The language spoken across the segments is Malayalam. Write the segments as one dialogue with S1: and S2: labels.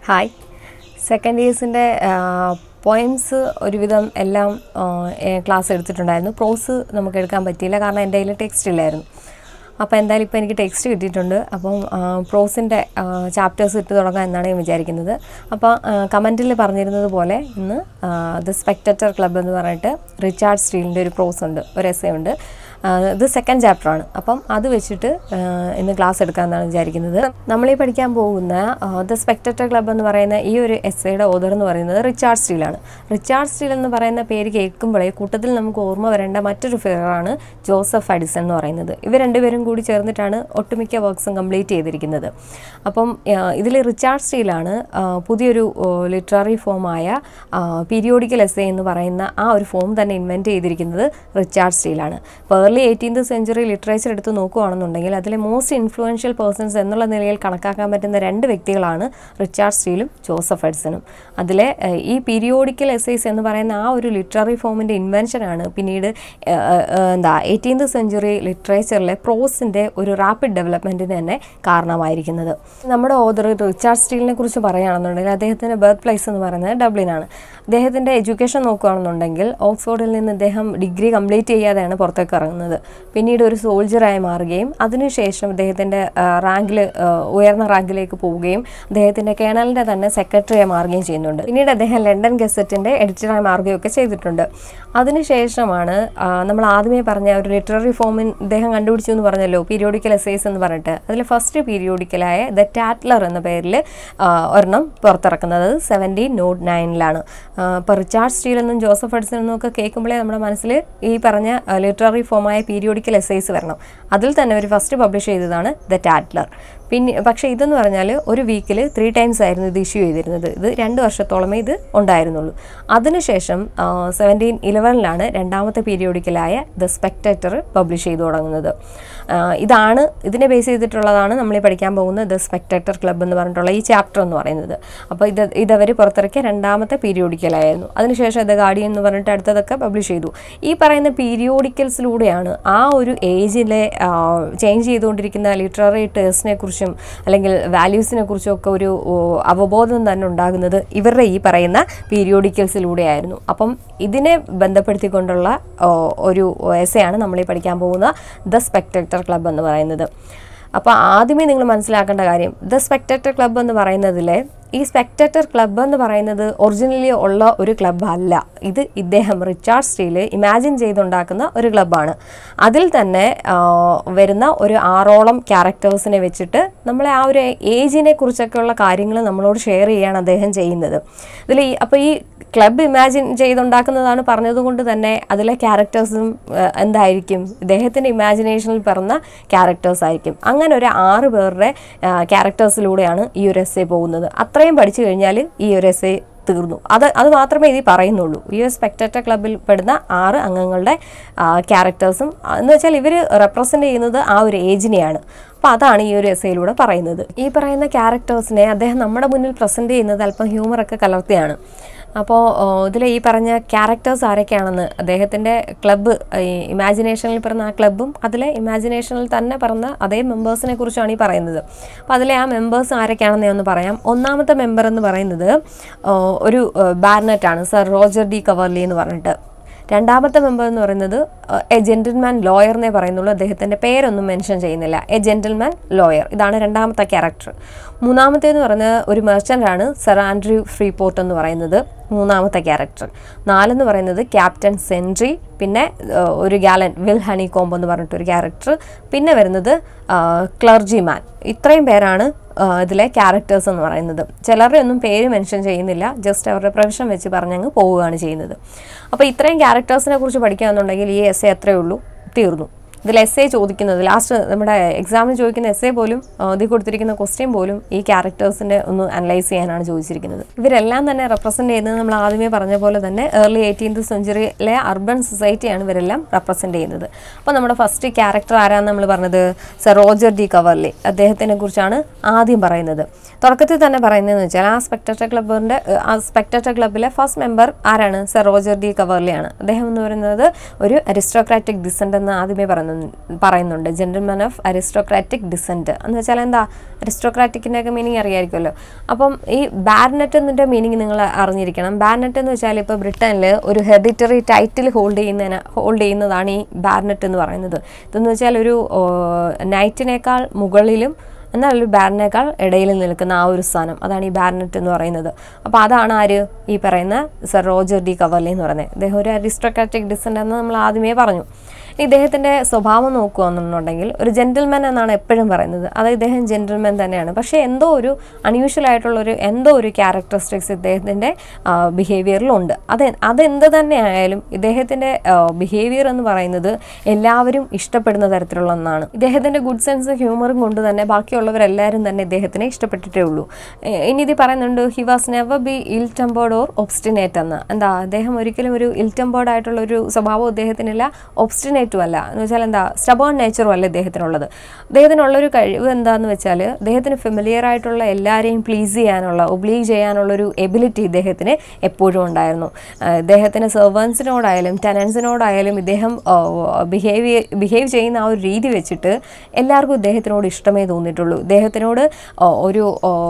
S1: ഹായ് സെക്കൻഡ് ഇയേഴ്സിൻ്റെ പോയിംസ് ഒരുവിധം എല്ലാം ക്ലാസ് എടുത്തിട്ടുണ്ടായിരുന്നു പ്രോസ് നമുക്ക് എടുക്കാൻ പറ്റിയില്ല കാരണം എൻ്റെ കയ്യിൽ ടെക്സ്റ്റ് ഇല്ലായിരുന്നു അപ്പോൾ എന്തായാലും ഇപ്പോൾ എനിക്ക് ടെക്സ്റ്റ് കിട്ടിയിട്ടുണ്ട് അപ്പം പ്രോസിൻ്റെ ചാപ്റ്റേഴ്സ് ഇട്ട് തുടങ്ങാം എന്നാണ് ഞാൻ വിചാരിക്കുന്നത് അപ്പോൾ കമൻറ്റിൽ പറഞ്ഞിരുന്നത് പോലെ ഇന്ന് ദ സ്പെക്ടറ്റർ ക്ലബ്ബ് എന്ന് പറഞ്ഞിട്ട് റിച്ചാർഡ് സ്റ്റീലിൻ്റെ ഒരു പ്രോസ് ഉണ്ട് ഒരു എസ്സേ ഉണ്ട് ഇത് സെക്കൻഡ് ചാപ്റ്ററാണ് അപ്പം അത് വെച്ചിട്ട് ഇന്ന് ക്ലാസ് എടുക്കാമെന്നാണ് വിചാരിക്കുന്നത് നമ്മളീ പഠിക്കാൻ പോകുന്ന ദ സ്പെക്ടറ്റർ ക്ലബ്ബ് എന്ന് പറയുന്ന ഈ ഒരു എസ്സേയുടെ ഓദർ എന്ന് പറയുന്നത് റിച്ചാർഡ് സ്റ്റീലാണ് റിച്ചാർഡ് സ്റ്റീൽ എന്ന് പറയുന്ന പേര് കേൾക്കുമ്പോഴേ കൂട്ടത്തിൽ നമുക്ക് ഓർമ്മ വരേണ്ട മറ്റൊരു ഫിഗറാണ് ജോസഫ് അഡിസൺ എന്ന് പറയുന്നത് ഇവർ രണ്ടുപേരും കൂടി ചേർന്നിട്ടാണ് ഒട്ടുമിക്ക വർക്ക്സും കംപ്ലീറ്റ് ചെയ്തിരിക്കുന്നത് അപ്പം ഇതിൽ റിച്ചാർഡ് സ്റ്റീലാണ് പുതിയൊരു ലിറ്റററി ഫോമായ പീരിയോഡിക്കൽ എസ്സേ എന്ന് പറയുന്ന ആ ഒരു ഫോം തന്നെ ഇൻവെൻറ്റ് ചെയ്തിരിക്കുന്നത് റിച്ചാർഡ് സ്റ്റീലാണ് ഇപ്പോൾ ഏർലി എയ്റ്റീൻത് സെഞ്ചുറി ലിറ്ററേച്ചർ എടുത്ത് നോക്കുകയാണെന്നുണ്ടെങ്കിൽ അതിലെ മോസ്റ്റ് ഇൻഫ്ലുവൻഷ്യൽ പേഴ്സൺസ് എന്നുള്ള നിലയിൽ കണക്കാക്കാൻ പറ്റുന്ന രണ്ട് വ്യക്തികളാണ് റിച്ചാർഡ് സ്റ്റീലും ജോസഫ് എഡ്സണും അതിലെ ഈ പീരിയോഡിക്കൽ എസ്സേസ് എന്ന് പറയുന്ന ആ ഒരു ലിറ്റററി ഫോമിൻ്റെ ഇൻവെൻഷനാണ് പിന്നീട് എന്താ എയ്റ്റീൻത് സെഞ്ചുറി ലിറ്ററേച്ചറിലെ പ്രോസിൻ്റെ ഒരു റാപ്പിഡ് ഡെവലപ്മെൻറ്റിന് തന്നെ കാരണമായിരിക്കുന്നത് നമ്മുടെ ഓദർ റിച്ചാർഡ് സ്റ്റീലിനെ കുറിച്ച് പറയുകയാണെന്നുണ്ടെങ്കിൽ അദ്ദേഹത്തിൻ്റെ ബർത്ത് പ്ലേസ് എന്ന് പറയുന്നത് ഡബ്ലിനാണ് അദ്ദേഹത്തിൻ്റെ എഡ്യൂക്കേഷൻ നോക്കുകയാണെന്നുണ്ടെങ്കിൽ ഓക്സ്ഫോർഡിൽ നിന്ന് അദ്ദേഹം ഡിഗ്രി കംപ്ലീറ്റ് ചെയ്യാതെയാണ് പുറത്തേക്ക് ഇറങ്ങുന്നത് പിന്നീട് ഒരു സോൾജറായി മാറുകയും അതിനുശേഷം അദ്ദേഹത്തിൻ്റെ റാങ്കിൽ ഉയർന്ന റാങ്കിലേക്ക് പോവുകയും അദ്ദേഹത്തിൻ്റെ കേണലിൻ്റെ തന്നെ സെക്രട്ടറിയായി മാറുകയും ചെയ്യുന്നുണ്ട് പിന്നീട് അദ്ദേഹം ലണ്ടൻ ഗസറ്റിൻ്റെ എഡിറ്ററായി മാറുകയൊക്കെ ചെയ്തിട്ടുണ്ട് അതിനുശേഷമാണ് നമ്മൾ ആദ്യമേ പറഞ്ഞ ഒരു ലിറ്റററി ഫോമിൻ ഇദ്ദേഹം കണ്ടുപിടിച്ചു എന്ന് പറഞ്ഞല്ലോ പീരിയോഡിക്കൽ എസേസ് എന്ന് പറഞ്ഞിട്ട് അതിൽ ഫസ്റ്റ് പീരിയോഡിക്കലായ ദ ടാറ്റ്ലർ എന്ന പേരിൽ ഒരെണ്ണം പുറത്തിറക്കുന്നത് സെവൻറ്റീൻ നോട്ട് നയനിലാണ് ഇപ്പോൾ റിച്ചാർഡ് സ്റ്റീൽ എന്നും ജോസഫ് എഡ്സൺ എന്നും ഒക്കെ കേൾക്കുമ്പോഴേ നമ്മുടെ മനസ്സിൽ ഈ പറഞ്ഞ ലിറ്റററി ഫോമായ പീരിയോഡിക്കൽ എസേസ് വരണം അതിൽ തന്നെ അവർ ഫസ്റ്റ് പബ്ലിഷ് ചെയ്തതാണ് ദ ടാറ്റ്ലർ പിന്നെ പക്ഷേ ഇതെന്ന് പറഞ്ഞാൽ ഒരു വീക്കിൽ ത്രീ ടൈംസ് ആയിരുന്നു ഇത് ഇഷ്യൂ ചെയ്തിരുന്നത് ഇത് രണ്ട് വർഷത്തോളമേ ഇത് ഉണ്ടായിരുന്നുള്ളൂ അതിനുശേഷം സെവൻറ്റീൻ ഇലവനിലാണ് രണ്ടാമത്തെ പീരിയോഡിക്കലായ ദ സ്പെക്ടേറ്റർ പബ്ലിഷ് ചെയ്തു തുടങ്ങുന്നത് ഇതാണ് ഇതിനെ ബേസ് ചെയ്തിട്ടുള്ളതാണ് നമ്മൾ പഠിക്കാൻ പോകുന്ന ദ സ്പെക്ടേറ്റർ ക്ലബ്ബ് എന്ന് പറഞ്ഞിട്ടുള്ള ഈ ചാപ്റ്റർ എന്ന് പറയുന്നത് അപ്പോൾ ഇത് ഇതവർ പുറത്തിറക്കിയ രണ്ടാമത്തെ പീരിയോഡിക്കലായിരുന്നു അതിനുശേഷം ദ ഗാർഡിയൻ എന്ന് പറഞ്ഞിട്ട് അടുത്തതൊക്കെ പബ്ലിഷ് ചെയ്തു ഈ പറയുന്ന പീരിയോഡിക്കൽസിലൂടെയാണ് ആ ഒരു ഏജിലെ ചേഞ്ച് ചെയ്തുകൊണ്ടിരിക്കുന്ന ലിറ്റററി ടേഴ്സിനെ കുറിച്ചും അല്ലെങ്കിൽ വാല്യൂസിനെ കുറിച്ചും ഒക്കെ ഒരു അവബോധം തന്നെ ഉണ്ടാകുന്നത് ഇവരുടെ ഈ പറയുന്ന പീരിയോഡിക്കൽസിലൂടെയായിരുന്നു അപ്പം ഇതിനെ ബന്ധപ്പെടുത്തിക്കൊണ്ടുള്ള ഒരു എസ്സെയാണ് നമ്മൾ ഈ പഠിക്കാൻ പോകുന്ന ദ സ്പെക്ടേറ്റർ ക്ലബ്ബ് എന്ന് പറയുന്നത് അപ്പോൾ ആദ്യമേ നിങ്ങൾ മനസ്സിലാക്കേണ്ട കാര്യം ദ സ്പെക്ടേറ്റർ ക്ലബ്ബ് എന്ന് പറയുന്നതിലെ ഈ സ്പെക്ടേറ്റർ ക്ലബ്ബ് എന്ന് പറയുന്നത് ഒറിജിനലി ഉള്ള ഒരു ക്ലബ്ബ് അല്ല ഇത് ഇദ്ദേഹം റിച്ചാർഡ് സ്റ്റീല് ഇമാജിൻ ചെയ്തുണ്ടാക്കുന്ന ഒരു ക്ലബ്ബാണ് അതിൽ തന്നെ വരുന്ന ഒരു ആറോളം ക്യാരക്ടേഴ്സിനെ വെച്ചിട്ട് നമ്മളെ ആ ഒരു ഏജിനെ കുറിച്ചൊക്കെയുള്ള കാര്യങ്ങൾ നമ്മളോട് ഷെയർ ചെയ്യുകയാണ് അദ്ദേഹം ചെയ്യുന്നത് ഇതിൽ ഈ അപ്പോൾ ഈ ക്ലബ്ബ് ഇമാജിൻ ചെയ്തുണ്ടാക്കുന്നതാണ് പറഞ്ഞതുകൊണ്ട് തന്നെ അതിലെ ക്യാരക്ടേഴ്സും എന്തായിരിക്കും ഇദ്ദേഹത്തിൻ്റെ ഇമാജിനേഷനിൽ പിറന്ന ക്യാരക്ടേഴ്സ് ആയിരിക്കും അങ്ങനെ ഒരു ആറ് പേരുടെ ക്യാരക്ടേഴ്സിലൂടെയാണ് ഈ ഒരു എസ് എ പോകുന്നത് അത്രയും പഠിച്ചു കഴിഞ്ഞാൽ ഈ ഒരു എസ് എ തീർന്നു അത് അത് മാത്രമേ ഇത് പറയുന്നുള്ളൂ ഈ ഒരു സ്പെക്ടേറ്റർ ക്ലബിൽ പെടുന്ന ആറ് അംഗങ്ങളുടെ ക്യാരക്ടേഴ്സും എന്ന് വെച്ചാൽ ഇവർ റെപ്രസെൻ്റ് ചെയ്യുന്നത് ആ ഒരു ഏജിനെയാണ് അപ്പോൾ അതാണ് ഈ ഒരു എസ്സയിലൂടെ പറയുന്നത് ഈ പറയുന്ന ക്യാരക്ടേഴ്സിനെ അദ്ദേഹം നമ്മുടെ മുന്നിൽ പ്രസൻറ്റ് ചെയ്യുന്നത് അല്പം ഹ്യൂമറൊക്കെ കലർത്തിയാണ് അപ്പോൾ ഇതിൽ ഈ പറഞ്ഞ ക്യാരക്ടേഴ്സ് ആരൊക്കെയാണെന്ന് അദ്ദേഹത്തിൻ്റെ ക്ലബ്ബ് ഇമാജിനേഷനിൽ പിറന്ന ആ ക്ലബ്ബും അതിലെ ഇമാജിനേഷനിൽ തന്നെ പിറന്ന അതേ മെമ്പേഴ്സിനെ കുറിച്ചാണ് ഈ പറയുന്നത് അപ്പോൾ അതിലെ ആ മെമ്പേഴ്സ് ആരൊക്കെയാണെന്ന് ഞാൻ ഒന്ന് പറയാം ഒന്നാമത്തെ മെമ്പർ എന്ന് പറയുന്നത് ഒരു ബാർനറ്റാണ് സർ റോജർ ഡി കവർലി എന്ന് പറഞ്ഞിട്ട് രണ്ടാമത്തെ മെമ്പർ എന്ന് പറയുന്നത് എ ജെന്റിൽമാൻ ലോയർ എന്നേ പറയുന്നുള്ളൂ അദ്ദേഹത്തിൻ്റെ പേരൊന്നും മെൻഷൻ ചെയ്യുന്നില്ല എ ജെന്റിൽമാൻ ലോയർ ഇതാണ് രണ്ടാമത്തെ ക്യാരക്ടർ മൂന്നാമത്തേന്ന് പറയുന്നത് ഒരു മെർച്ചൻ്റ് ആണ് സർ ആൻഡ്രൂ ഫ്രീപോർട്ട് എന്ന് പറയുന്നത് മൂന്നാമത്തെ ക്യാരക്ടർ നാലെന്ന് പറയുന്നത് ക്യാപ്റ്റൻ സെൻട്രി പിന്നെ ഒരു ഗാലൻ വിൽ ഹണി കോംബ് എന്ന് പറഞ്ഞിട്ടൊരു ക്യാരക്ടർ പിന്നെ വരുന്നത് ക്ലർജിമാൻ ഇത്രയും പേരാണ് ഇതിലെ ക്യാരക്ടേഴ്സ് എന്ന് പറയുന്നത് ചിലരുടെ ഒന്നും പേര് മെൻഷൻ ചെയ്യുന്നില്ല ജസ്റ്റ് അവരുടെ പ്രൊഫഷൻ വെച്ച് പറഞ്ഞങ്ങ് പോവുകയാണ് ചെയ്യുന്നത് അപ്പോൾ ഇത്രയും ക്യാരക്ടേഴ്സിനെ കുറിച്ച് പഠിക്കുകയാണെന്നുണ്ടെങ്കിൽ ഈ എസ് എ അത്രയേ ഉള്ളൂ തീർന്നു ഇതിൽ എസ് എ ചോദിക്കുന്നത് ലാസ്റ്റ് നമ്മുടെ എക്സാമിന് ചോദിക്കുന്ന എസ് എ പോലും ഇതിൽ കൊടുത്തിരിക്കുന്ന ക്വസ്റ്റ്യൻ പോലും ഈ ക്യാരക്ടേഴ്സിൻ്റെ ഒന്ന് അനലൈസ് ചെയ്യാനാണ് ചോദിച്ചിരിക്കുന്നത് ഇവരെല്ലാം തന്നെ റെപ്രസെൻറ്റ് ചെയ്യുന്നത് നമ്മൾ ആദ്യമേ പറഞ്ഞ പോലെ തന്നെ ഏർലി എയ്റ്റീൻത് സെഞ്ചുറിയിലെ അർബൻ സൊസൈറ്റിയാണ് ഇവരെല്ലാം റെപ്രസെൻറ്റ് ചെയ്യുന്നത് അപ്പോൾ നമ്മുടെ ഫസ്റ്റ് ക്യാരക്ടർ ആരാന്ന് നമ്മൾ പറഞ്ഞത് സർ റോജർ ഡി കവർലി അദ്ദേഹത്തിനെ കുറിച്ചാണ് ആദ്യം പറയുന്നത് തുടക്കത്തിൽ തന്നെ പറയുന്നതെന്ന് വെച്ചാൽ ആ സ്പെക്ടേറ്റർ ക്ലബിൻ്റെ ആ സ്പെക്ടേറ്റർ ക്ലബിലെ ഫസ്റ്റ് മെമ്പർ ആരാണ് സർ റോജർ ഡി കവർലിയാണ് അദ്ദേഹം എന്ന് പറയുന്നത് ഒരു അരിസ്റ്റോക്രാറ്റിക് ഡിസെൻ്റ് എന്ന് ആദ്യമേ പറയുന്നത് പറയുന്നു പറയുന്നുണ്ട് ജെന്റിൽമാൻ ഓഫ് അരിസ്റ്റോക്രാറ്റിക് ഡിസെൻറ്റ് എന്ന് വെച്ചാൽ എന്താ അരിസ്റ്റോക്രാറ്റിക്കിൻ്റെ ഒക്കെ മീനിങ് അറിയാമായിരിക്കുമല്ലോ അപ്പം ഈ ബാരനറ്റ് എന്നതിൻ്റെ മീനിങ് നിങ്ങൾ അറിഞ്ഞിരിക്കണം ബാരനറ്റ് എന്ന് വെച്ചാൽ ഇപ്പോൾ ബ്രിട്ടനിൽ ഒരു ഹെറിഡിറ്ററി ടൈറ്റിൽ ഹോൾഡ് ചെയ്യുന്നതിന് ഹോൾഡ് ചെയ്യുന്നതാണ് ഈ ബാരനറ്റ് എന്ന് പറയുന്നത് ഇതെന്ന് വെച്ചാൽ ഒരു നൈറ്റിനേക്കാൾ മുകളിലും എന്നാൽ ഒരു ബാരനേക്കാൾ ഇടയിൽ നിൽക്കുന്ന ആ ഒരു സ്ഥാനം അതാണ് ഈ ബാരനറ്റ് എന്ന് പറയുന്നത് അപ്പോൾ അതാണ് ആര് ഈ പറയുന്ന സർ റോജർ ഡി കവർലി എന്ന് പറയുന്നത് ഇദ്ദേഹം ഒരു അരിസ്റ്റോക്രാറ്റിക് ഡിസെൻ്റ് എന്ന് നമ്മൾ ആദ്യമേ പറഞ്ഞു ഇനി ഇദ്ദേഹത്തിൻ്റെ സ്വഭാവം നോക്കുകയാണെന്നുണ്ടെങ്കിൽ ഒരു ജെൻറ്റിൽമാൻ എന്നാണ് എപ്പോഴും പറയുന്നത് അത് ഇദ്ദേഹം ജെൻറ്റിൽമാൻ തന്നെയാണ് പക്ഷേ എന്തോ ഒരു അൺയൂഷ്വൽ ആയിട്ടുള്ള ഒരു എന്തോ ഒരു ക്യാരക്ടറിസ്റ്റിക്സ് ഇദ്ദേഹത്തിൻ്റെ ബിഹേവിയറിലുണ്ട് അത് അതെന്ത് തന്നെ ആയാലും ഇദ്ദേഹത്തിൻ്റെ ബിഹേവിയർ എന്ന് പറയുന്നത് എല്ലാവരും ഇഷ്ടപ്പെടുന്ന തരത്തിലുള്ള ഒന്നാണ് ഇദ്ദേഹത്തിൻ്റെ ഗുഡ് സെൻസ് ഹ്യൂമറും കൊണ്ട് തന്നെ ബാക്കിയുള്ളവരെല്ലാവരും തന്നെ ഇദ്ദേഹത്തിനെ ഇഷ്ടപ്പെട്ടിട്ടേ ഉള്ളൂ ഏ, ഇനി ഇത് പറയുന്നുണ്ട് he was never be ill tempered or obstinate എന്ന് എന്താ അദ്ദേഹം ഒരിക്കലും ഒരു ഇൽ ടെമ്പേർഡ് ആയിട്ടുള്ള ഒരു സ്വഭാവം അദ്ദേഹത്തിനില്ല ഒബ്സ്റ്റിനേറ്റും അല്ല എന്ന് വെച്ചാൽ എന്താ സ്റ്റബേൺ നേച്ചറും അല്ല ഇദ്ദേഹത്തിനുള്ളത് അദ്ദേഹത്തിനുള്ളൊരു കഴിവ് എന്താന്ന് വെച്ചാൽ അദ്ദേഹത്തിന് ഫെമിലിയർ ആയിട്ടുള്ള എല്ലാവരെയും പ്ലീസ് ചെയ്യാനുള്ള ഒബ്ലീഗ് ചെയ്യാനുള്ള ഒരു എബിലിറ്റി ഇദ്ദേഹത്തിന് എപ്പോഴും ഉണ്ടായിരുന്നു ആ, ഇദ്ദേഹത്തിന് സെർവൻസിനോടായാലും ടെനൻസിനോടായാലും ഇദ്ദേഹം ബിഹേവ് ബിഹേവ് ചെയ്യുന്ന ആ ഒരു രീതി വെച്ചിട്ട് എല്ലാവർക്കും ഇദ്ദേഹത്തിനോട് ഇഷ്ടമേ തോന്നിയിട്ടുള്ളൂ ഇദ്ദേഹത്തിനോട് ആ, ഒരു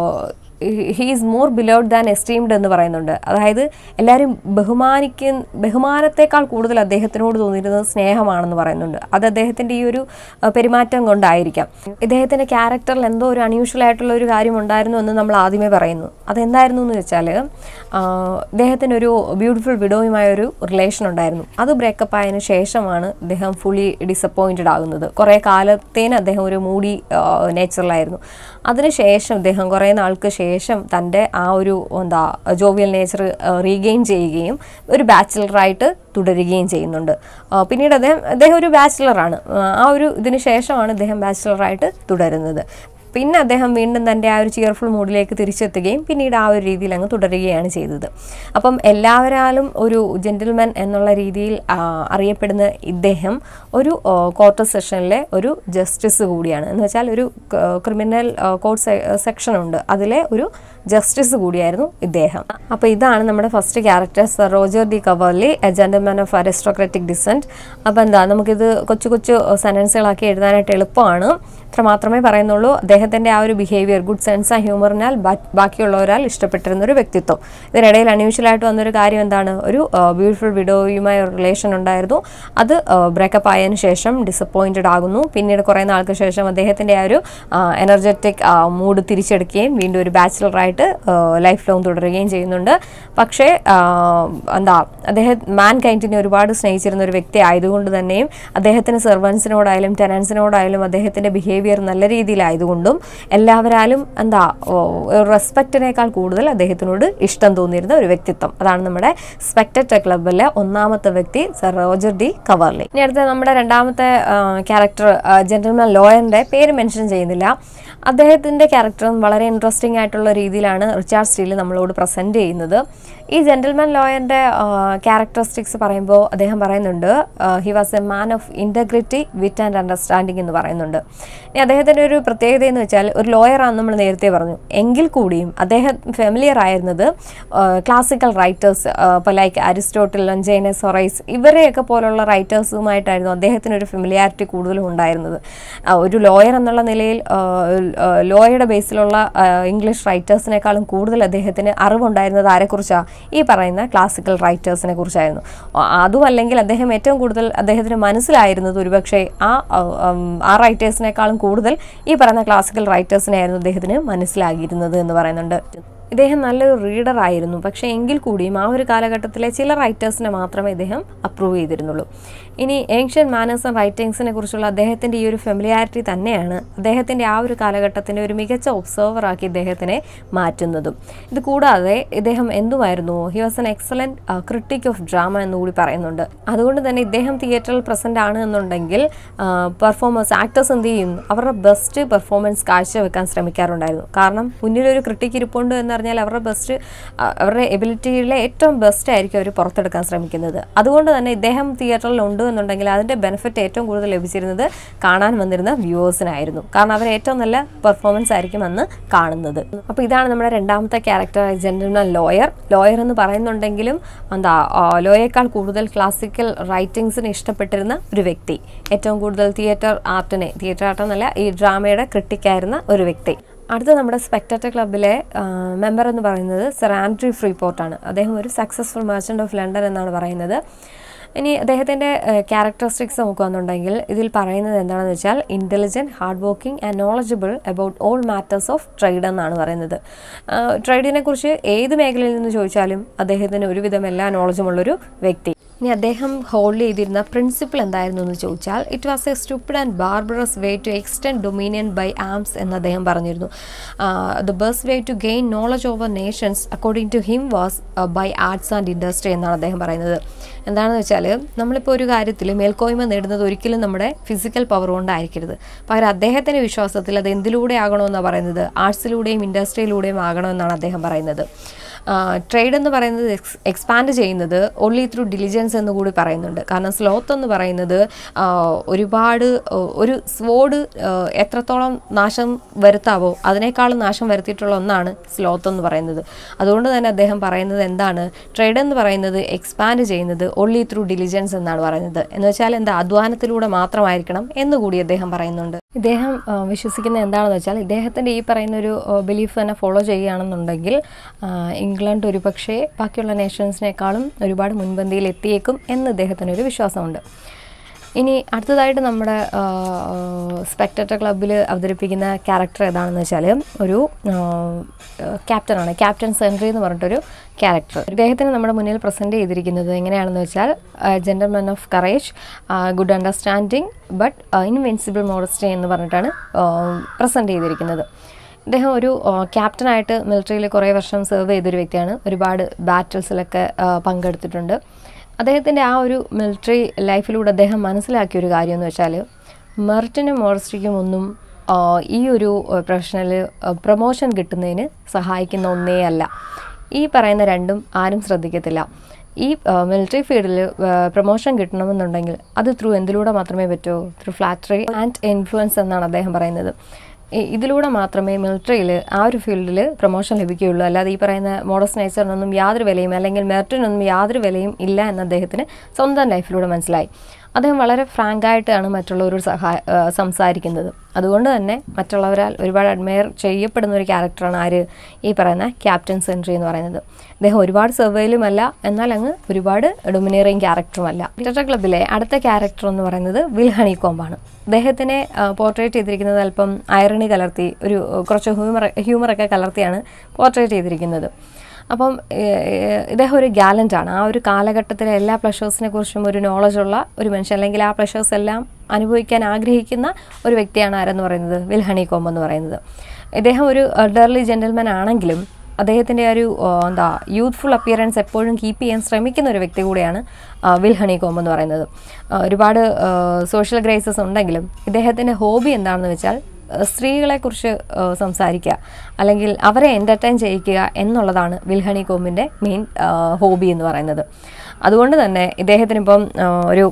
S1: he is more beloved than esteemed എന്ന് പറയുന്നുണ്ട് അതായത് എല്ലാവരും ബഹുമാനിക്കുന്ന ബഹുമാനത്തെക്കാൾ കൂടുതൽ അദ്ദേഹത്തിനോട് തോന്നിയിരുന്നത് സ്നേഹമാണെന്ന് പറയുന്നുണ്ട് അത് അദ്ദേഹത്തിൻ്റെ ഈ ഒരു ആ, പെരുമാറ്റം കൊണ്ടായിരിക്കാം ഇദ്ദേഹത്തിൻ്റെ ക്യാരക്ടറിൽ എന്തോ ഒരു അൺയൂഷ്വൽ ആയിട്ടുള്ള ഒരു കാര്യം ഉണ്ടായിരുന്നു എന്ന് നമ്മൾ ആദ്യമേ പറയുന്നു അതെന്തായിരുന്നു എന്ന് വെച്ചാൽ ഇദ്ദേഹത്തിന് ഒരു ബ്യൂട്ടിഫുൾ വിഡോയുമായ ഒരു റിലേഷൻ ഉണ്ടായിരുന്നു അത് ബ്രേക്കപ്പ് ആയതിനു ശേഷമാണ് ഇദ്ദേഹം ഫുള്ളി ഡിസപ്പോയിൻറ്റഡ് ആകുന്നത് കുറേ കാലത്തേന് അദ്ദേഹം ഒരു മൂടി നേച്ചറിലായിരുന്നു അതിനുശേഷം ഇദ്ദേഹം കുറേ നാൾക്ക് ശേഷം തൻ്റെ ആ ഒരു എന്താ ജോവിയൽ നേച്ചർ റീഗെയിൻ ചെയ്യുകയും ഒരു ബാച്ചിലറായിട്ട് തുടരുകയും ചെയ്യുന്നുണ്ട് ആ, പിന്നീട് അദ്ദേഹം അദ്ദേഹം ഒരു ബാച്ചിലറാണ് ആ ഒരു ഇതിന് ശേഷമാണ് ഇദ്ദേഹം ബാച്ചിലറായിട്ട് തുടരുന്നത് പിന്നെ അദ്ദേഹം വീണ്ടും തൻ്റെ ആ ഒരു ചിയർഫുൾ മൂഡിലേക്ക് തിരിച്ചെത്തുകയും പിന്നീട് ആ ഒരു രീതിയിൽ അങ്ങ് തുടരുകയാണ് ചെയ്തത് അപ്പം എല്ലാവരാലും ഒരു ജെൻറ്റിൽമാൻ എന്നുള്ള രീതിയിൽ ആ, അറിയപ്പെടുന്ന ഇദ്ദേഹം ഒരു കോർട്ട് സെഷനിലെ ഒരു ജസ്റ്റിസ് കൂടിയാണ് എന്ന് വെച്ചാൽ ഒരു ക്രിമിനൽ കോർട്ട് സെക്ഷൻ ഉണ്ട് അതിലെ ഒരു ജസ്റ്റിസ് കൂടിയായിരുന്നു ഇദ്ദേഹം അപ്പോൾ ഇതാണ് നമ്മുടെ first character sir Roger de Coverley a gentleman of aristocratic descent അപ്പോൾ എന്താ നമുക്കിത് കൊച്ചു കൊച്ചു സെൻറ്റൻസുകളാക്കി എഴുതാനായിട്ട് എളുപ്പമാണ് ഇത്ര മാത്രമേ പറയുന്നുള്ളൂ അദ്ദേഹത്തിൻ്റെ ആ ഒരു ബിഹേവിയർ ഗുഡ് സെൻസ് ആൻഡ് ഹ്യൂമറിനാൽ ബാക്കിയുള്ളവരാൽ ഇഷ്ടപ്പെട്ടിരുന്ന ഒരു വ്യക്തിത്വം ഇതിനിടയിൽ അൺയൂഷ്വലായിട്ട് വന്നൊരു കാര്യം എന്താണ് ഒരു ബ്യൂട്ടിഫുൾ വിഡോയുമായി ഒരു റിലേഷൻ ഉണ്ടായിരുന്നു അത് ബ്രേക്കപ്പ് ആയതിനു ശേഷം ഡിസപ്പോയിൻറ്റഡ് ആകുന്നു പിന്നീട് കുറേ നാൾക്ക് ശേഷം അദ്ദേഹത്തിൻ്റെ ആ ഒരു എനർജറ്റിക് മൂഡ് തിരിച്ചെടുക്കുകയും വീണ്ടും ഒരു ബാച്ചിലറായിട്ട് ലൈഫ് ലോങ് തുടരുകയും ചെയ്യുന്നുണ്ട് പക്ഷേ ആ, എന്താ അദ്ദേഹം മാൻ കൈൻഡിനെ ഒരുപാട് സ്നേഹിച്ചിരുന്ന ഒരു വ്യക്തി ആയതുകൊണ്ട് തന്നെയും അദ്ദേഹത്തിന് സെർവൻസിനോടായാലും ടെനൻസിനോടായാലും അദ്ദേഹത്തിൻ്റെ ബിഹേവിയർ നല്ല രീതിയിലായതുകൊണ്ടും എല്ലാവരാലും എന്താ റെസ്പെക്റ്റിനേക്കാൾ കൂടുതൽ അദ്ദേഹത്തിനോട് ഇഷ്ടം തോന്നിയിരുന്ന ഒരു വ്യക്തിത്വം അതാണ് നമ്മുടെ സ്പെക്ടറ്റർ ക്ലബിലെ ഒന്നാമത്തെ വ്യക്തി സർ റോജർ ഡി കവർലി ഇനി അടുത്ത നമ്മുടെ രണ്ടാമത്തെ ക്യാരക്ടർ ജെന്റിൽമാൻ ലോയറിൻ്റെ പേര് മെൻഷൻ ചെയ്യുന്നില്ല അദ്ദേഹത്തിൻ്റെ ക്യാരക്ടറും വളരെ ഇൻട്രസ്റ്റിംഗ് ആയിട്ടുള്ള രീതിയിലാണ് റിച്ചാർഡ് സ്റ്റീൽ നമ്മളോട് പ്രസൻറ്റ് ചെയ്യുന്നത് ഈ ജെന്റിൽമാൻ ലോയറിൻ്റെ ക്യാരക്ടറിസ്റ്റിക്സ് പറയുമ്പോൾ അദ്ദേഹം പറയുന്നുണ്ട് he was a man of integrity wit and understanding എന്ന് പറയുന്നുണ്ട് ഇനി അദ്ദേഹത്തിൻ്റെ ഒരു പ്രത്യേകത എന്ന് വെച്ചാൽ ഒരു ലോയറാണെന്ന് നമ്മൾ നേരത്തെ പറഞ്ഞു എങ്കിൽ കൂടിയും അദ്ദേഹം ഫെമിലിയർ ആയിരുന്നത് ക്ലാസിക്കൽ റൈറ്റേഴ്സ് ഇപ്പോൾ ലൈക്ക് അരിസ്റ്റോട്ടിൽ ലഞ്ചൈനസ് ഹൊറൈസ് ഇവരെയൊക്കെ പോലുള്ള റൈറ്റേഴ്സുമായിട്ടായിരുന്നു അദ്ദേഹത്തിന് ഒരു ഫെമിലിയാരിറ്റി കൂടുതലും ഉണ്ടായിരുന്നത് ആ, ഒരു ലോയർ എന്നുള്ള നിലയിൽ ലോയുടെ ബേസിലുള്ള ആ, ഇംഗ്ലീഷ് റൈറ്റേഴ്സിനേക്കാളും കൂടുതൽ അദ്ദേഹത്തിന് അറിവുണ്ടായിരുന്നത് ആരെക്കുറിച്ചാണ് ഈ പറയുന്ന ക്ലാസിക്കൽ റൈറ്റേഴ്സിനെ കുറിച്ചായിരുന്നു ആ, അതും അല്ലെങ്കിൽ അദ്ദേഹം ഏറ്റവും കൂടുതൽ അദ്ദേഹത്തിന് മനസ്സിലായിരുന്നത് ഒരുപക്ഷെ ആ ആ, ഉം, ആ റൈറ്റേഴ്സിനേക്കാളും കൂടുതൽ ഈ പറയുന്ന ക്ലാസിക്കൽ റൈറ്റേഴ്സിനെ ആയിരുന്നു അദ്ദേഹത്തിന് മനസ്സിലാകിയിരുന്നത് എന്ന് പറയുന്നുണ്ട് ഇദ്ദേഹം നല്ലൊരു റീഡർ ആയിരുന്നു പക്ഷേ എങ്കിൽ കൂടിയും ആ ഒരു കാലഘട്ടത്തിലെ ചില റൈറ്റേഴ്സിനെ മാത്രമേ ഇദ്ദേഹം അപ്രൂവ് ചെയ്തിരുന്നുള്ളൂ ഇനി ഏൻഷ്യൻ മാനേഴ്സ് ആൻഡ് റൈറ്റിങ്സിനെ കുറിച്ചുള്ള അദ്ദേഹത്തിൻ്റെ ഈ ഒരു ഫെമിലിയാരിറ്റി തന്നെയാണ് അദ്ദേഹത്തിൻ്റെ ആ ഒരു കാലഘട്ടത്തിൻ്റെ ഒരു മികച്ച ഒബ്സർവറാക്കി ഇദ്ദേഹത്തിനെ മാറ്റുന്നതും ഇത് കൂടാതെ ഇദ്ദേഹം എന്തുമായിരുന്നു he was an excellent critic of drama എന്നുകൂടി പറയുന്നുണ്ട് അതുകൊണ്ട് തന്നെ ഇദ്ദേഹം തിയേറ്ററിൽ പ്രസൻ്റ് ആണ് എന്നുണ്ടെങ്കിൽ പെർഫോമേഴ്സ് ആക്ടേഴ്സ് എന്ത് ചെയ്യും അവരുടെ ബെസ്റ്റ് പെർഫോമൻസ് കാഴ്ചവെക്കാൻ ശ്രമിക്കാറുണ്ടായിരുന്നു കാരണം മുന്നിലൊരു ക്രിട്ടിക് ഇരിപ്പുണ്ട് എന്നറിയാം പറഞ്ഞാൽ അവരുടെ ബെസ്റ്റ് അവരുടെ എബിലിറ്റിയിലെ ഏറ്റവും ബെസ്റ്റ് ആയിരിക്കും അവർ പുറത്തെടുക്കാൻ ശ്രമിക്കുന്നത് അതുകൊണ്ട് തന്നെ ഇദ്ദേഹം തിയേറ്ററിൽ ഉണ്ട് എന്നുണ്ടെങ്കിൽ അതിൻ്റെ ബെനിഫിറ്റ് ഏറ്റവും കൂടുതൽ ലഭിച്ചിരുന്നത് കാണാൻ വന്നിരുന്ന വ്യൂവേഴ്സിനായിരുന്നു കാരണം അവർ ഏറ്റവും നല്ല പെർഫോമൻസ് ആയിരിക്കും അന്ന് കാണുന്നത് അപ്പോൾ ഇതാണ് നമ്മുടെ രണ്ടാമത്തെ ക്യാരക്ടർ ജെന്റിൽമാൻ ലോയർ ലോയർ എന്ന് പറയുന്നുണ്ടെങ്കിലും എന്താ ലോയേക്കാൾ കൂടുതൽ ക്ലാസിക്കൽ റൈറ്റിങ്സിന് ഇഷ്ടപ്പെട്ടിരുന്ന ഒരു വ്യക്തി ഏറ്റവും കൂടുതൽ തിയേറ്റർ ആർട്ടിനെ തിയേറ്റർ ആർട്ട് എന്നല്ല ഈ ഡ്രാമയുടെ ക്രിട്ടിക്കായിരുന്ന ഒരു വ്യക്തി അടുത്ത നമ്മുടെ സ്പെക്ടറ്റർ ക്ലബിലെ മെമ്പർ എന്ന് പറയുന്നത് സർ ആൻഡ്രി ഫ്രീപോർട്ടാണ് അദ്ദേഹം ഒരു സക്സസ്ഫുൾ മെർച്ചൻ്റ് ഓഫ് ലണ്ടൻ എന്നാണ് പറയുന്നത് ഇനി അദ്ദേഹത്തിൻ്റെ ക്യാരക്ടറിസ്റ്റിക്സ് നോക്കുകയെന്നുണ്ടെങ്കിൽ ഇതിൽ പറയുന്നത് എന്താണെന്ന് വെച്ചാൽ intelligent hard working and knowledgeable about all matters of trade എന്നാണ് പറയുന്നത് ട്രേഡിനെ കുറിച്ച് ഏത് മേഖലയിൽ നിന്ന് ചോദിച്ചാലും അദ്ദേഹത്തിന് ഒരുവിധം എല്ലാ നോളജുമുള്ളൊരു വ്യക്തി ഇനി അദ്ദേഹം ഹോൾഡ് ചെയ്തിരുന്ന പ്രിൻസിപ്പിൾ എന്തായിരുന്നു എന്ന് ചോദിച്ചാൽ it was a stupid and barbarous way to extend dominion by arms എന്ന് അദ്ദേഹം പറഞ്ഞിരുന്നു the best way to gain knowledge over nations according to him was by arts and industry എന്നാണ് അദ്ദേഹം പറയുന്നത് എന്താണെന്ന് വെച്ചാൽ നമ്മളിപ്പോൾ ഒരു കാര്യത്തിൽ മേൽക്കോയ്മ നേടുന്നത് ഒരിക്കലും നമ്മുടെ ഫിസിക്കൽ പവർ കൊണ്ടായിരിക്കരുത് പകരം അദ്ദേഹത്തിൻ്റെ വിശ്വാസത്തിൽ അത് എന്തിലൂടെ ആകണമെന്നാണ് പറയുന്നത് ആർട്സിലൂടെയും ഇൻഡസ്ട്രിയിലൂടെയും ആകണമെന്നാണ് അദ്ദേഹം പറയുന്നത് ട്രേഡ് എന്ന് പറയുന്നത് എക്സ് എക്സ്പാൻഡ് ചെയ്യുന്നത് ഓൺലി ത്രൂ ഡിലിജൻസ് എന്ന് കൂടി പറയുന്നുണ്ട് കാരണം സ്ലോത്ത് എന്ന് പറയുന്നത് ഒരുപാട് ഒരു സ്വോഡ് എത്രത്തോളം നാശം വരുത്താവോ അതിനേക്കാളും നാശം വരുത്തിയിട്ടുള്ള ഒന്നാണ് സ്ലോത്ത് എന്ന് പറയുന്നത് അതുകൊണ്ട് തന്നെ അദ്ദേഹം പറയുന്നത് എന്താണ് ട്രേഡ് എന്ന് പറയുന്നത് എക്സ്പാൻഡ് ചെയ്യുന്നത് ഓൺലി ത്രൂ ഡിലിജൻസ് എന്നാണ് പറയുന്നത് എന്ന് വെച്ചാൽ എന്താ അധ്വാനത്തിലൂടെ മാത്രമായിരിക്കണം എന്നുകൂടി അദ്ദേഹം പറയുന്നുണ്ട് ഇദ്ദേഹം വിശ്വസിക്കുന്ന എന്താണെന്ന് വെച്ചാൽ ഇദ്ദേഹത്തിൻ്റെ ഈ പറയുന്ന ഒരു ബിലീഫ് തന്നെ ഫോളോ ചെയ്യുകയാണെന്നുണ്ടെങ്കിൽ ഇംഗ്ലണ്ട് ഒരുപക്ഷെ ബാക്കിയുള്ള നേഷൻസിനേക്കാളും ഒരുപാട് മുൻപന്തിയിൽ എത്തിയേക്കും എന്ന് ഇദ്ദേഹത്തിനൊരു വിശ്വാസമുണ്ട് ഇനി അടുത്തതായിട്ട് നമ്മുടെ സ്പെക്ടറ്റർ ക്ലബ്ബിൽ അവതരിപ്പിക്കുന്ന ക്യാരക്ടർ ഏതാണെന്ന് വെച്ചാൽ ഒരു ക്യാപ്റ്റനാണ് ക്യാപ്റ്റൻ സെൻട്രി എന്ന് പറഞ്ഞിട്ടൊരു ക്യാരക്ടർ ഇദ്ദേഹത്തിന് നമ്മുടെ മുന്നിൽ പ്രസൻറ്റ് ചെയ്തിരിക്കുന്നത് എങ്ങനെയാണെന്ന് വെച്ചാൽ gentlemen of courage good understanding but invincible modesty എന്ന് പറഞ്ഞിട്ടാണ് പ്രസൻറ്റ് ചെയ്തിരിക്കുന്നത് അദ്ദേഹം ഒരു ക്യാപ്റ്റനായിട്ട് മിലിറ്ററിയിൽ കുറേ വർഷം സെർവ് ചെയ്തൊരു വ്യക്തിയാണ് ഒരുപാട് ബാറ്റിൽസിലൊക്കെ പങ്കെടുത്തിട്ടുണ്ട് അദ്ദേഹത്തിൻ്റെ ആ ഒരു മിലിറ്ററി ലൈഫിലൂടെ അദ്ദേഹം മനസ്സിലാക്കിയ ഒരു കാര്യം എന്ന് വെച്ചാൽ മെറിറ്റിനും മോഡസ്റ്റിക്കും ഒന്നും ഈ ഒരു പ്രൊഫഷണൽ പ്രൊമോഷൻ കിട്ടുന്നതിന് സഹായിക്കുന്ന ഒന്നേ അല്ല ഈ പറയുന്ന രണ്ടും ആരും ശ്രദ്ധിക്കത്തില്ല ഈ മിലിറ്ററി ഫീൽഡിൽ പ്രൊമോഷൻ കിട്ടണമെന്നുണ്ടെങ്കിൽ അത് ത്രൂ എന്തിലൂടെ മാത്രമേ പറ്റൂ ത്രൂ ഫ്ലാറ്ററി ആൻഡ് ഇൻഫ്ലുവൻസ് എന്നാണ് അദ്ദേഹം പറയുന്നത് ഇതിലൂടെ മാത്രമേ മിലിറ്ററിയിൽ ആ ഒരു ഫീൽഡിൽ പ്രൊമോഷൻ ലഭിക്കുകയുള്ളൂ അല്ലാതെ ഈ പറയുന്ന മോഡസ് നേച്ചറിനൊന്നും യാതൊരു വിലയും അല്ലെങ്കിൽ മെറിറ്റിനൊന്നും യാതൊരു വിലയും ഇല്ല എന്ന് അദ്ദേഹത്തിന് സ്വന്തം ലൈഫിലൂടെ മനസ്സിലായി അദ്ദേഹം വളരെ ഫ്രാങ്കായിട്ടാണ് മറ്റുള്ളവരോട് സഹായ സംസാരിക്കുന്നത് അതുകൊണ്ട് തന്നെ മറ്റുള്ളവരാൽ ഒരുപാട് അഡ്മയർ ചെയ്യപ്പെടുന്ന ഒരു ക്യാരക്ടറാണ് ആര് ഈ പറയുന്ന ക്യാപ്റ്റൻ സെൻട്രി എന്ന് പറയുന്നത് അദ്ദേഹം ഒരുപാട് സെർവയിലുമല്ല എന്നാൽ അങ്ങ് ഒരുപാട് ഡൊമിനേറിങ് ക്യാരക്ടറുമല്ല ലിറ്ററേച്ചർ ക്ലബിലെ അടുത്ത ക്യാരക്ടർ എന്ന് പറയുന്നത് വിൽ ഹണികോംബാണ് അദ്ദേഹത്തിനെ പോർട്രേറ്റ് ചെയ്തിരിക്കുന്നത് അല്പം ഐറണി കലർത്തി ഒരു കുറച്ച് ഹ്യൂമർ ഹ്യൂമറൊക്കെ കലർത്തിയാണ് പോർട്രേറ്റ് ചെയ്തിരിക്കുന്നത് അപ്പം ഇദ്ദേഹം ഒരു ഗാലൻ്റ് ആണ് ആ ഒരു കാലഘട്ടത്തിലെ എല്ലാ പ്ലഷേഴ്സിനെ കുറിച്ചും ഒരു നോളജുള്ള ഒരു മനുഷ്യൻ അല്ലെങ്കിൽ ആ പ്ലഷേഴ്സ് എല്ലാം അനുഭവിക്കാൻ ആഗ്രഹിക്കുന്ന ഒരു വ്യക്തിയാണ് ആരെന്ന് പറയുന്നത് വിൽ ഹണികോം എന്ന് പറയുന്നത് ഇദ്ദേഹം ഒരു ഡർലി ജെന്റിൽമാൻ ആണെങ്കിലും അദ്ദേഹത്തിൻ്റെ ഒരു എന്താ യൂത്ത്ഫുൾ അപ്പിയറൻസ് എപ്പോഴും കീപ്പ് ചെയ്യാൻ ശ്രമിക്കുന്ന ഒരു വ്യക്തി കൂടിയാണ് വിൽ ഹണികോം എന്ന് പറയുന്നത് ഒരുപാട് സോഷ്യൽ ഗ്രേസസ് ഉണ്ടെങ്കിലും ഇദ്ദേഹത്തിൻ്റെ ഹോബി എന്താണെന്ന് വെച്ചാൽ സ്ത്രീകളെക്കുറിച്ച് സംസാരിക്കുക അല്ലെങ്കിൽ അവരെ എൻ്റർടൈൻ ചെയ്യിക്കുക എന്നുള്ളതാണ് വിൽഹണി കോമിൻ്റെ മെയിൻ ഹോബി എന്ന് പറയുന്നത് അതുകൊണ്ട് തന്നെ ഇദ്ദേഹത്തിനിപ്പം ഒരു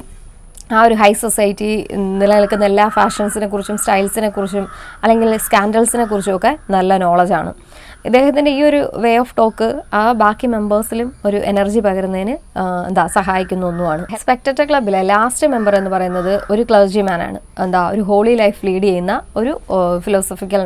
S1: ആ ഒരു ഹൈ സൊസൈറ്റി നിലനിൽക്കുന്ന എല്ലാ ഫാഷൻസിനെ കുറിച്ചും സ്റ്റൈൽസിനെ കുറിച്ചും അല്ലെങ്കിൽ സ്കാൻഡൽസിനെ കുറിച്ചും ഒക്കെ നല്ല നോളജാണ് ഇദ്ദേഹത്തിൻ്റെ ഈ ഒരു വേ ഓഫ് ടോക്ക് ആ ബാക്കി മെമ്പേഴ്സിലും ഒരു എനർജി പകരുന്നതിന് എന്താ സഹായിക്കുന്ന ഒന്നുമാണ് സ്പെക്ടറ്റർ ക്ലബിലെ ലാസ്റ്റ് മെമ്പർ എന്ന് പറയുന്നത് ഒരു ക്ലർജി മാനാണ് എന്താ ഒരു ഹോളി ലൈഫ് ലീഡ് ചെയ്യുന്ന ഒരു ഫിലോസഫിക്കൽ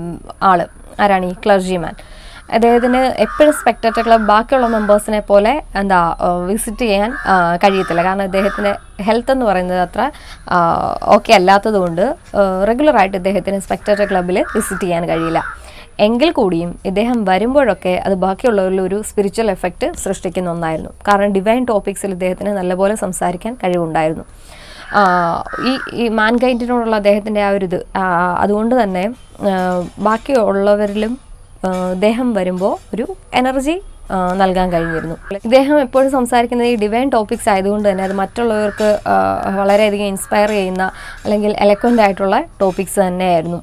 S1: ആള് ആരാണ് ഈ ക്ലർജി മാൻ അദ്ദേഹത്തിന് എപ്പോഴും സ്പെക്ടറ്റർ ക്ലബ് ബാക്കിയുള്ള മെമ്പേഴ്സിനെ പോലെ എന്താ വിസിറ്റ് ചെയ്യാൻ കഴിയത്തില്ല കാരണം അദ്ദേഹത്തിന് ഹെൽത്ത് എന്ന് പറയുന്നത് അത്ര ഓക്കെ അല്ലാത്തതുകൊണ്ട് റെഗുലറായിട്ട് ഇദ്ദേഹത്തിന് സ്പെക്ടറ്റർ ക്ലബിൽ വിസിറ്റ് ചെയ്യാൻ കഴിയില്ല എങ്കിൽ കൂടിയും ഇദ്ദേഹം വരുമ്പോഴൊക്കെ അത് ബാക്കിയുള്ളവരിൽ ഒരു സ്പിരിച്വൽ എഫക്റ്റ് സൃഷ്ടിക്കുന്ന ഒന്നായിരുന്നു കാരണം ഡിവൈൻ ടോപ്പിക്സിൽ ഇദ്ദേഹത്തിന് നല്ലപോലെ സംസാരിക്കാൻ കഴിവുണ്ടായിരുന്നു ഈ ഈ മാൻകൈൻഡിനോടുള്ള അദ്ദേഹത്തിൻ്റെ ആ ഒരു ഇത് അതുകൊണ്ട് തന്നെ ബാക്കിയുള്ളവരിലും ഇദ്ദേഹം വരുമ്പോൾ ഒരു എനർജി നൽകാൻ കഴിഞ്ഞിരുന്നു ഇദ്ദേഹം എപ്പോഴും സംസാരിക്കുന്നത് ഈ ഡിവൈൻ ടോപ്പിക്സ് ആയതുകൊണ്ട് തന്നെ അത് മറ്റുള്ളവർക്ക് വളരെയധികം ഇൻസ്പയർ ചെയ്യുന്ന അല്ലെങ്കിൽ എലക്വൻ്റ് ആയിട്ടുള്ള ടോപ്പിക്സ് തന്നെയായിരുന്നു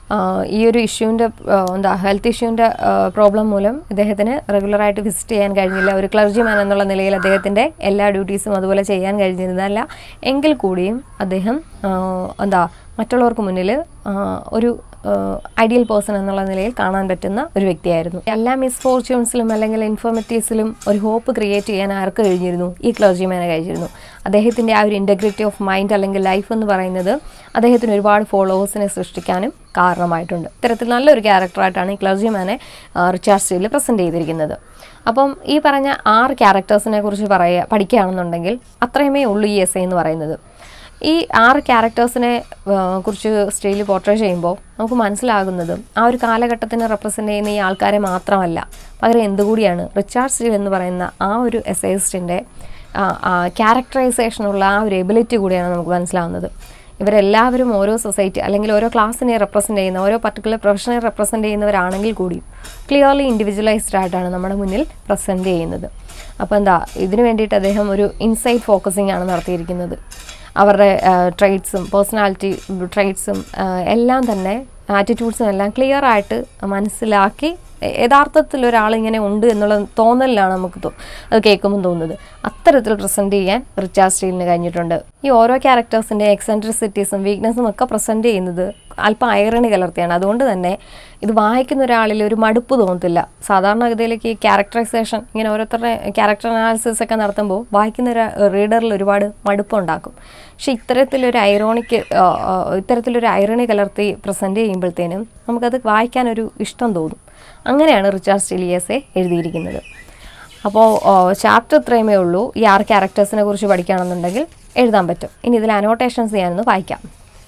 S1: ഈ ഒരു ഇഷ്യൂവിൻ്റെ എന്താ ഹെൽത്ത് ഇഷ്യൂവിൻ്റെ പ്രോബ്ലം മൂലം ഇദ്ദേഹത്തിന് റെഗുലറായിട്ട് വിസിറ്റ് ചെയ്യാൻ കഴിഞ്ഞില്ല ഒരു ക്ലർജിമാൻ എന്നുള്ള നിലയിൽ അദ്ദേഹത്തിൻ്റെ എല്ലാ ഡ്യൂട്ടീസും അതുപോലെ ചെയ്യാൻ കഴിഞ്ഞിരുന്നതല്ല എങ്കിൽ കൂടിയും അദ്ദേഹം ആ, എന്താ മറ്റുള്ളവർക്ക് മുന്നിൽ ആ, ഒരു ഐഡിയൽ പേഴ്സൺ എന്നുള്ള നിലയിൽ കാണാൻ പറ്റുന്ന ഒരു വ്യക്തിയായിരുന്നു എല്ലാ മിസ്ഫോർച്യൂൺസിലും അല്ലെങ്കിൽ ഇൻഫോർമറ്റീവ്സിലും ഒരു ഹോപ്പ് ക്രിയേറ്റ് ചെയ്യാൻ ആർക്ക് കഴിഞ്ഞിരുന്നു ഈ ക്ലർജിമാനെ കഴിഞ്ഞിരുന്നു അദ്ദേഹത്തിൻ്റെ ആ ഒരു ഇൻറ്റഗ്രിറ്റി ഓഫ് മൈൻഡ് അല്ലെങ്കിൽ ലൈഫ് എന്ന് പറയുന്നത് അദ്ദേഹത്തിന് ഒരുപാട് ഫോളോവേഴ്സിനെ സൃഷ്ടിക്കാനും കാരണമായിട്ടുണ്ട് ഇത്തരത്തിൽ നല്ലൊരു ക്യാരക്ടറായിട്ടാണ് ഈ ക്ലർജിമാനെ റിച്ചാർഡ് സ്റ്റീലിൽ പ്രസൻറ്റ് ചെയ്തിരിക്കുന്നത് അപ്പം ഈ പറഞ്ഞ ആറ് ക്യാരക്ടേഴ്സിനെ കുറിച്ച് പറയുക പഠിക്കുകയാണെന്നുണ്ടെങ്കിൽ അത്രയുമേ ഉള്ളൂ ഈ എസ് എന്ന് പറയുന്നത് ഈ ആറ് ക്യാരക്ടേഴ്സിനെ കുറിച്ച് സ്റ്റേജിൽ പോർട്രേ ചെയ്യുമ്പോൾ നമുക്ക് മനസ്സിലാകുന്നത് ആ ഒരു കാലഘട്ടത്തിനെ റെപ്രസെൻ്റ് ചെയ്യുന്ന ഈ ആൾക്കാരെ മാത്രമല്ല പകരം എന്തുകൂടിയാണ് റിച്ചാർഡ് സ്റ്റീൽ എന്ന് പറയുന്ന ആ ഒരു എസൈസ്റ്റിൻ്റെ ക്യാരക്ടറൈസേഷനുള്ള ആ ഒരു എബിലിറ്റി കൂടിയാണ് നമുക്ക് മനസ്സിലാവുന്നത് ഇവരെല്ലാവരും ഓരോ സൊസൈറ്റി അല്ലെങ്കിൽ ഓരോ ക്ലാസ്സിനെ റെപ്രസെൻ്റ് ചെയ്യുന്ന ഓരോ പർട്ടിക്കുലർ പ്രൊഫഷനെ റെപ്രസെൻ്റ് ചെയ്യുന്നവരാണെങ്കിൽ കൂടി ക്ലിയർലി ഇൻഡിവിജ്വലൈസ്ഡ് ആയിട്ടാണ് നമ്മുടെ മുന്നിൽ പ്രസൻറ്റ് ചെയ്യുന്നത് അപ്പോൾ എന്താ ഇതിനു വേണ്ടിയിട്ട് അദ്ദേഹം ഒരു ഇൻസൈറ്റ് ഫോക്കസിംഗ് ആണ് നടത്തിയിരിക്കുന്നത് അവരുടെ ട്രേഡ്സും പേഴ്സണാലിറ്റി ട്രേഡ്സും എല്ലാം തന്നെ ആറ്റിറ്റ്യൂഡ്സും എല്ലാം ക്ലിയർ ആയിട്ട് മനസ്സിലാക്കി യഥാർത്ഥത്തിൽ ഒരാൾ ഇങ്ങനെ ഉണ്ട് എന്നുള്ള തോന്നലിലാണ് നമുക്ക് തോ- അത് കേൾക്കുമ്പോൾ തോന്നുന്നത് അത്തരത്തിൽ പ്രസൻറ്റ് ചെയ്യാൻ റിച്ചാർഡ് സ്റ്റീലിന് കഴിഞ്ഞിട്ടുണ്ട് ഈ ഓരോ ക്യാരക്ടേഴ്സിൻ്റെ എക്സെൻട്രിസിറ്റീസും വീക്ക്നെസ്സും ഒക്കെ പ്രസൻറ്റ് ചെയ്യുന്നത് അല്പം ഐറണി കലർത്തിയാണ് അതുകൊണ്ട് തന്നെ ഇത് വായിക്കുന്ന ഒരാളിൽ ഒരു മടുപ്പ് തോന്നത്തില്ല സാധാരണഗതിയിലേക്ക് ഈ ക്യാരക്ടറൈസേഷൻ ഇങ്ങനെ ഓരോരുത്തരുടെ ക്യാരക്ടർ അനാലിസിസ് ഒക്കെ നടത്തുമ്പോൾ വായിക്കുന്ന ഒരു റീഡറിൽ ഒരുപാട് മടുപ്പുണ്ടാക്കും പക്ഷെ ഇത്തരത്തിലൊരു ഐറോണിക്ക് ഇത്തരത്തിലൊരു ഐറണി കലർത്തി പ്രസൻറ്റ് ചെയ്യുമ്പോഴത്തേനും നമുക്കത് വായിക്കാനൊരു ഇഷ്ടം തോന്നും അങ്ങനെയാണ് റിച്ചാർഡ് സ്റ്റീലിയസെ എഴുതിയിരിക്കുന്നത് അപ്പോൾ ചാപ്റ്റർ ഇത്രയുമേ ഉള്ളൂ ഈ ആറ് ക്യാരക്ടേഴ്സിനെ കുറിച്ച് പഠിക്കുകയാണെന്നുണ്ടെങ്കിൽ എഴുതാൻ പറ്റും ഇനി ഇതിൽ അനോട്ടേഷൻസ് ഞാനൊന്ന് വായിക്കാം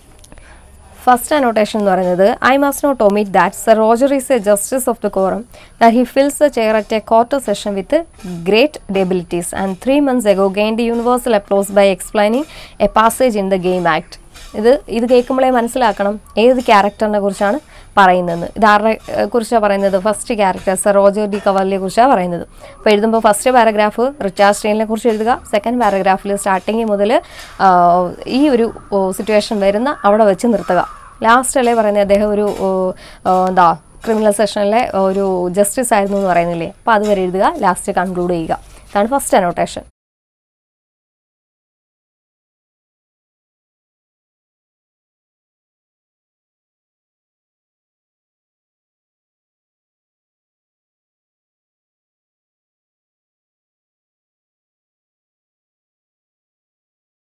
S1: ഫസ്റ്റ് അനോട്ടേഷൻ എന്ന് പറയുന്നത് I must not omit that sir Roger is a justice of the quorum that he fills the chair at a quarter session with great debilities and three months ago gain the universal applause by explaining a passage in the game act ഇത് ഇത് കേൾക്കുമ്പോഴേ മനസ്സിലാക്കണം ഏത് ക്യാരക്ടറിനെ കുറിച്ചാണ് പറയുന്നത് ഇത് ആരുടെ കുറിച്ചാണ് പറയുന്നത് first character sir Roger de കവലിനെ കുറിച്ചാണ് പറയുന്നത് അപ്പോൾ എഴുതുമ്പോൾ ഫസ്റ്റ് പാരഗ്രാഫ് റിച്ചാർഡ് സ്റ്റെയിനിനെ കുറിച്ച് എഴുതുക സെക്കൻഡ് പാരഗ്രാഫിൽ സ്റ്റാർട്ടിങ് മുതൽ ഈ ഒരു സിറ്റുവേഷൻ വരുന്ന അവിടെ വെച്ച് നിർത്തുക ലാസ്റ്റ് അല്ലേ പറയുന്നത് അദ്ദേഹം ഒരു ഓ, ഓ, എന്താ ക്രിമിനൽ സെഷനിലെ ഒരു ജസ്റ്റിസ് ആയിരുന്നു എന്ന് പറയുന്നില്ലേ അപ്പോൾ അതുവരെ എഴുതുക ലാസ്റ്റ് കൺക്ലൂഡ് ചെയ്യുക ഇതാണ് ഫസ്റ്റ് അനോട്ടേഷൻ